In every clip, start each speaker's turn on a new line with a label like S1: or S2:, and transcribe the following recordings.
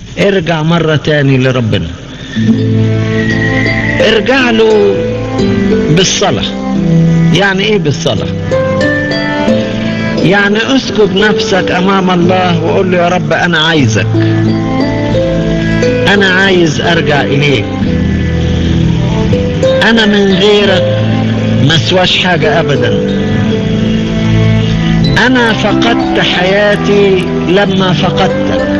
S1: ارجع مرة تاني لربنا ارجع له بالصلاة يعني ايه بالصلاة يعني اسكب نفسك امام الله وقول له يا رب انا عايزك انا عايز ارجع اليك انا من غيرك ما سواش حاجة ابدا انا فقدت حياتي لما فقدتك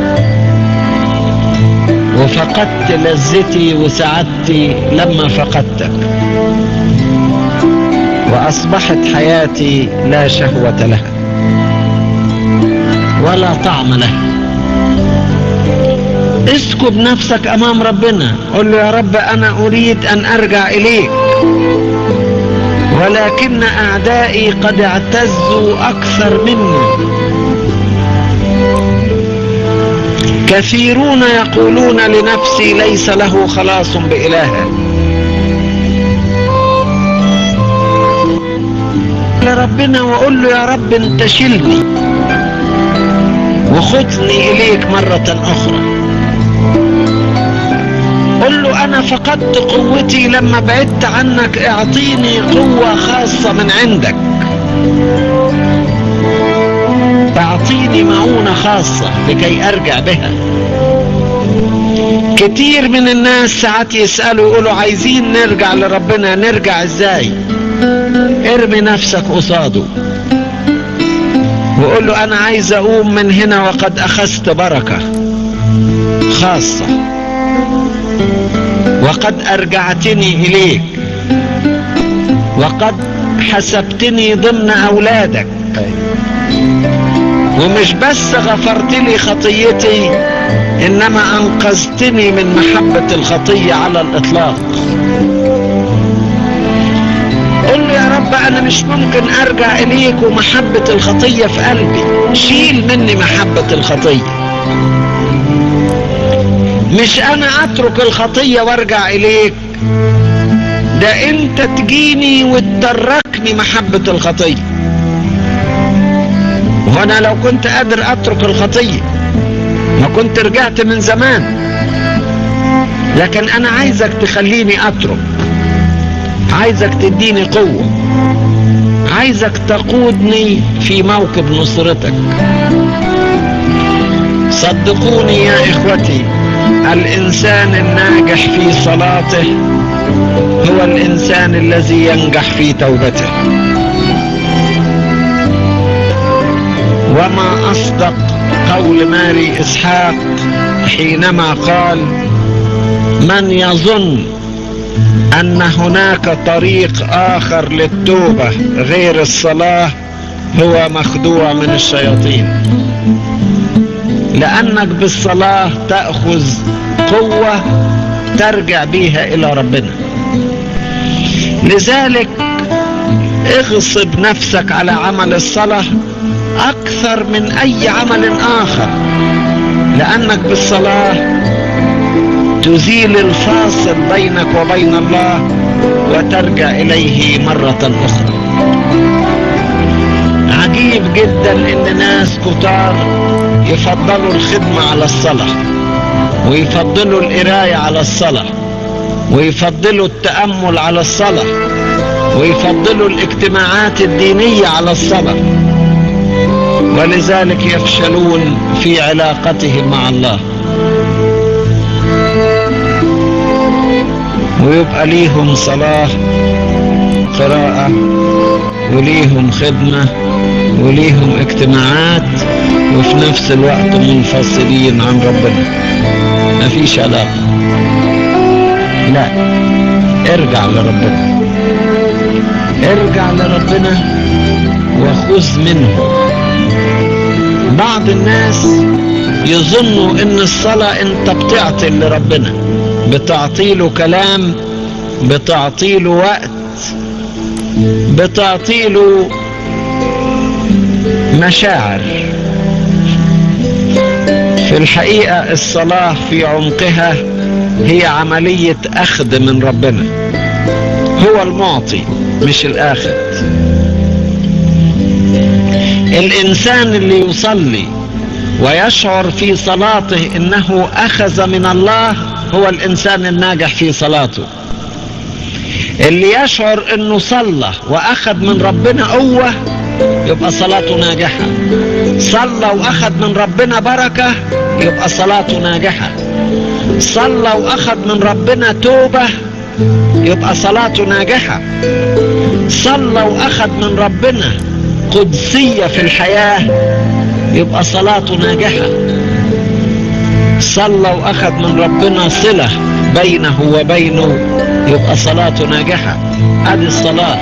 S1: وفقدت لذتي وسعادتي لما فقدتك واصبحت حياتي لا شهوة لها ولا طعم لها اسكب نفسك امام ربنا قل له يا رب انا اريد ان ارجع اليك ولكن اعدائي قد اعتزوا اكثر مني كثيرون يقولون لنفسي ليس له خلاص بإله لربنا وقول له يا رب انت شلني وخذني اليك مرة اخرى قل له انا فقدت قوتي لما بعدت عنك اعطيني قوة خاصة من عندك اعطيني معونة خاصة لكي ارجع بها كتير من الناس ساعات يسألوا يقولوا عايزين نرجع لربنا نرجع ازاي ارمي نفسك قصاده وقول له انا عايز اقوم من هنا وقد اخذت بركة خاصة وقد ارجعتني اليك وقد حسبتني ضمن اولادك ومش بس غفرت لي خطيتي انما انقذتني من محبة الخطية على الاطلاق قل له يا رب انا مش ممكن ارجع اليك ومحبة الخطية في قلبي شيل مني محبة الخطية مش انا اترك الخطية وارجع اليك ده انت تجيني وتتركني محبة الخطية وانا لو كنت قادر اترك الخطية ما كنت رجعت من زمان لكن انا عايزك تخليني اترك عايزك تديني قوة عايزك تقودني في موكب نصرتك صدقوني يا اخوتي الانسان الناجح في صلاته هو الانسان الذي ينجح في توبته وما اصدق قول ماري اسحاق حينما قال من يظن ان هناك طريق اخر للتوبة غير الصلاة هو مخدوع من الشياطين لانك بالصلاة تأخذ قوة ترجع بيها الى ربنا لذلك اغصب نفسك على عمل الصلاة اكثر من اي عمل اخر لانك بالصلاة تزيل الفاصل بينك وبين الله وترجع اليه مرة اخرى عجيب جدا ان ناس كتار يفضلوا الخدمة على الصلاة ويفضلوا القراية على الصلاة ويفضلوا التأمل على الصلاة ويفضلوا الاجتماعات الدينية على الصلاة ولذلك يفشلون في علاقتهم مع الله ويبقى ليهم صلاة قراءة وليهم خدمة وليهم اجتماعات وفي نفس الوقت منفصلين عن ربنا مفيش علاقة لا ارجع لربنا ارجع لربنا وخذ منه بعض الناس يظنوا ان الصلاة انت بتعطي لربنا بتعطيله كلام بتعطيله وقت بتعطيله مشاعر في الحقيقة الصلاة في عمقها هي عملية أخذ من ربنا هو المعطي مش الآخذ الإنسان اللي يصلي ويشعر في صلاته انه اخذ من الله هو الانسان الناجح في صلاته اللي يشعر انه صلى واخذ من ربنا قوة يبقى صلاته ناجحة صلى واخذ من ربنا بركة يبقى صلاته ناجحة صلى واخذ من ربنا توبة يبقى صلاته ناجحة صلى واخذ من ربنا قدسية في الحياة يبقى صلاته ناجحة صلى واخذ من ربنا صلة بينه وبينه يبقى صلاته ناجحة هذه الصلاة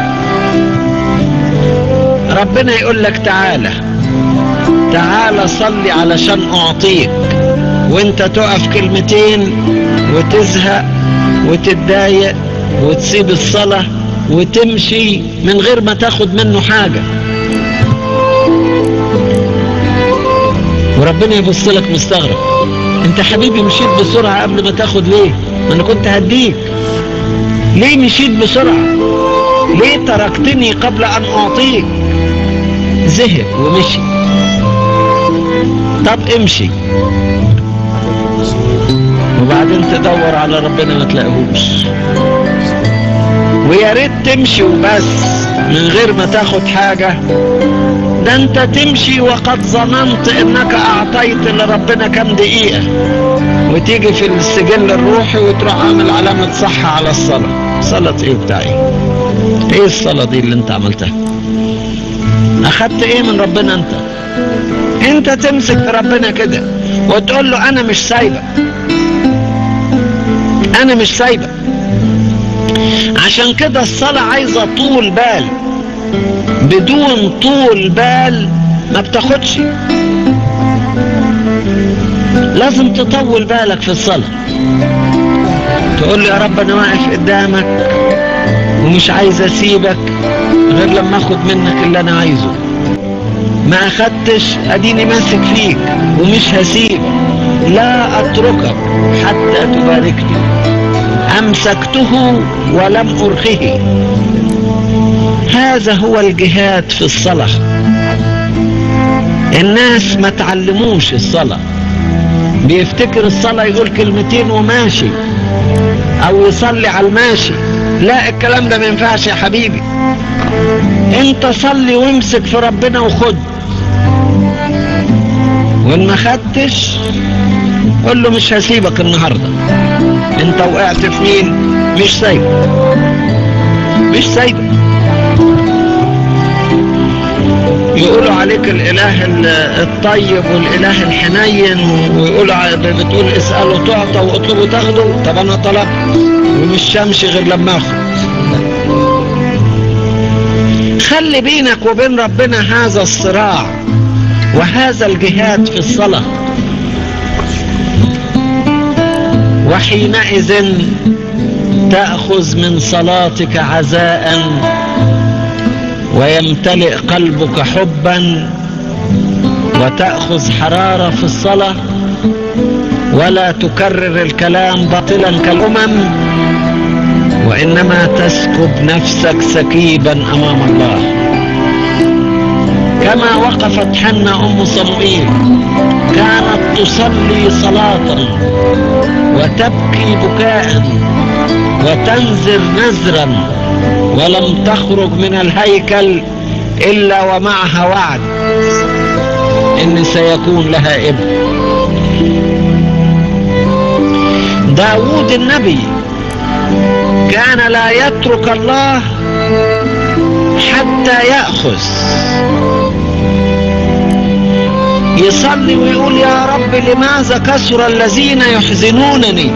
S1: ربنا يقول لك تعالى تعالى صلي علشان اعطيك وانت تقف كلمتين وتزهق وتتضايق وتسيب الصلاة وتمشي من غير ما تاخد منه حاجة وربنا يبص لك مستغرب انت حبيبي مشيت بسرعة قبل ما تاخد ليه ما انا كنت هديك ليه مشيت بسرعة ليه تركتني قبل ان اعطيك زهق ومشي طب امشي وبعدين تدور على ربنا ما تلاقيهوش ويا ريت تمشي وبس من غير ما تاخد حاجة ده انت تمشي وقد ظننت انك اعطيت لربنا كام دقيقة وتيجي في السجل الروحي وتروح عامل علامة صح على الصلاة صلاة ايه بتاعي ايه الصلاة دي اللي انت عملتها اخدت ايه من ربنا انت انت تمسك في ربنا كده وتقول له انا مش سايبك انا مش سايبك عشان كده الصلاة عايزة طول بال بدون طول بال ما بتاخدش لازم تطول بالك في الصلاة تقول له يا رب انا واقف قدامك ومش عايز اسيبك غير لما اخد منك اللي انا عايزه ما اخدتش اديني ماسك فيك ومش هسيبك لا اتركك حتى تباركني امسكته ولم ارخه هذا هو الجهاد في الصلاة الناس ما تعلموش الصلاة بيفتكر الصلاة يقول كلمتين وماشي او يصلي على الماشي لا الكلام ده ما ينفعش يا حبيبي انت صلي وامسك في ربنا وخد وان ما خدتش قول له مش هسيبك النهاردة انت وقعت في مين مش سايبك مش سايبك يقولوا عليك الاله الطيب والاله الحنين ويقولوا بتقول اسأله تعطى واطلبه تاخده طب انا طلبت ومش همشي غير لما اخد خلي بينك وبين ربنا هذا الصراع وهذا الجهاد في الصلاة وحينئذ تأخذ من صلاتك عزاء ويمتلئ قلبك حبا وتأخذ حرارة في الصلاة ولا تكرر الكلام باطلا كالأمم وإنما تسكب نفسك سكيبا أمام الله كما وقفت حنا أم صموئيل كانت تصلي صلاة وتبكي بكاء وتنزر نزرا ولم تخرج من الهيكل إلا ومعها وعد إن سيكون لها ابن داود النبي كان لا يترك الله حتى يأخذ يصلي ويقول يا رب لماذا كثر الذين يحزنونني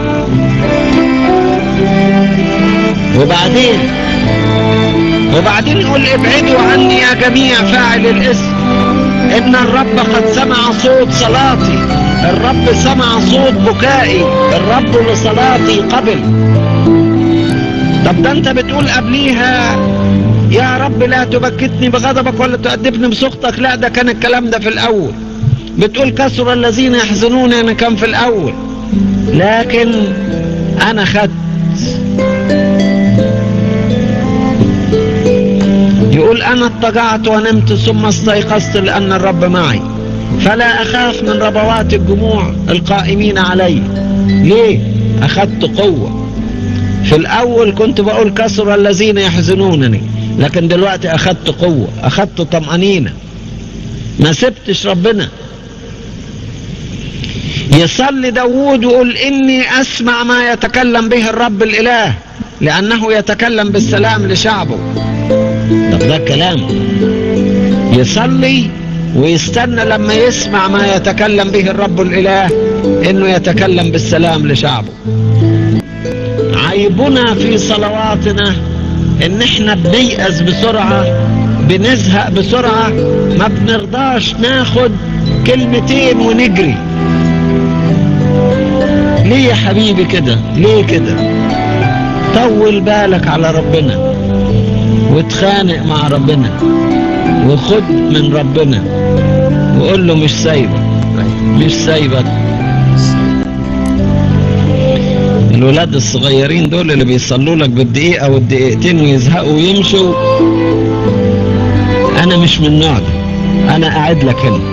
S1: وبعدين وبعدين يقول ابعدوا عني يا جميع فاعل الاسم ان الرب قد سمع صوت صلاتي الرب سمع صوت بكائي الرب لصلاتي قبل طب ده انت بتقول قبليها يا رب لا تبكتني بغضبك ولا تؤدبني بسخطك لا ده كان الكلام ده في الاول بتقول كسر الذين يحزنون انا كان في الاول لكن انا خدت يقول انا اضطجعت ونمت ثم استيقظت لان الرب معي فلا أخاف من ربوات الجموع القائمين علي ليه أخذت قوة في الأول كنت بقول كسر الذين يحزنونني لكن دلوقتي أخذت قوة أخذت طمأنينة ما سبتش ربنا يصلي داوود ويقول إني أسمع ما يتكلم به الرب الإله لأنه يتكلم بالسلام لشعبه طب ده كلام يصلي ويستنى لما يسمع ما يتكلم به الرب الإله إنه يتكلم بالسلام لشعبه عيبنا في صلواتنا إن إحنا بنيأس بسرعة بنزهق بسرعة ما بنرضاش ناخد كلمتين ونجري ليه يا حبيبي كده ليه كده طول بالك على ربنا وتخانق مع ربنا وخد من ربنا وقول له مش سايبك مش سايبك الولاد الصغيرين دول اللي بيصلوا لك بالدقيقة والدقيقتين ويزهقوا ويمشوا انا مش من النوع ده انا قاعد لك هنا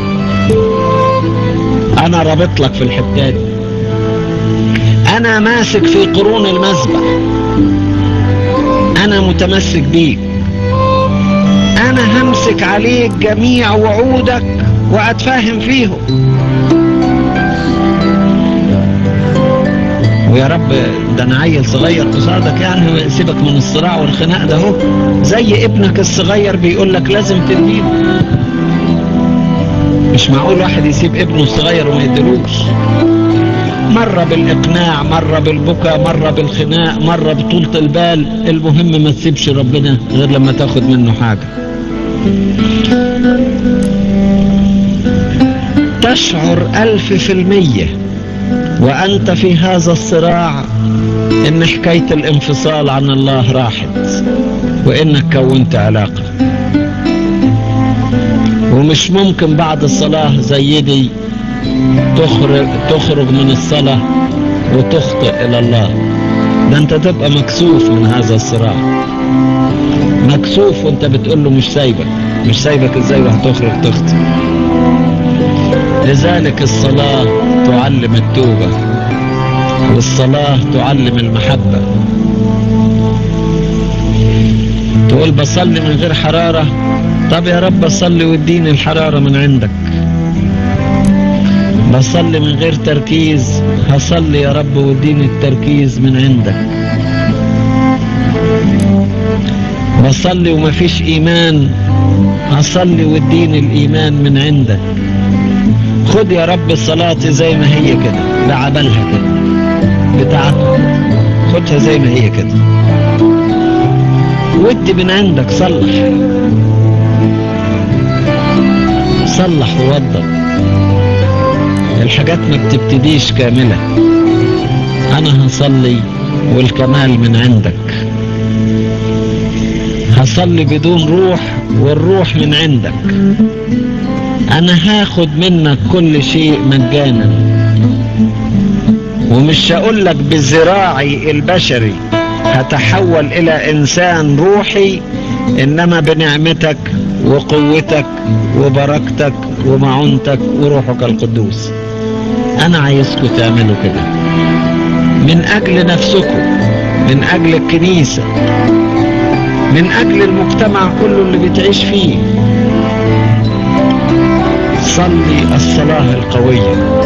S1: انا رابط لك في الحتة دي انا ماسك في قرون المذبح انا متمسك بيك انا همسك عليك جميع وعودك واتفاهم فيهم ويا رب ده انا عيل صغير قصادك يعني سيبك من الصراع والخناق ده اهو زي ابنك الصغير بيقول لك لازم تديله مش معقول واحد يسيب ابنه الصغير وما يديلوش مرة بالإقناع مرة بالبكاء مرة بالخناق مرة بطولة البال المهم ما تسيبش ربنا غير لما تاخد منه حاجة تشعر ألف في المية وأنت في هذا الصراع إن حكاية الانفصال عن الله راحت وإنك كونت علاقة ومش ممكن بعد الصلاة زي دي تخرج, تخرج من الصلاة وتخطئ إلى الله ده أنت تبقى مكسوف من هذا الصراع مكسوف وانت بتقول له مش سايبك مش سايبك ازاي وهتخرج تخطئ لذلك الصلاة تعلم التوبة والصلاة تعلم المحبة تقول بصلي من غير حرارة طب يا رب بصلي واديني الحرارة من عندك بصلي من غير تركيز هصلي يا رب واديني التركيز من عندك بصلي ومفيش ايمان هصلي واديني الايمان من عندك خد يا رب صلاتي زي ما هي كده بعبلها كده بتاعتها خدها زي ما هي كده ودي من عندك صلح صلح ووضب الحاجات ما بتبتديش كاملة انا هصلي والكمال من عندك هصلي بدون روح والروح من عندك انا هاخد منك كل شيء مجانا ومش هقول لك بذراعي البشري هتحول الى انسان روحي انما بنعمتك وقوتك وبركتك ومعونتك وروحك القدوس انا عايزكم تعملوا كده من اجل نفسكم من اجل الكنيسة من اجل المجتمع كله اللي بتعيش فيه صلي الصلاة القوية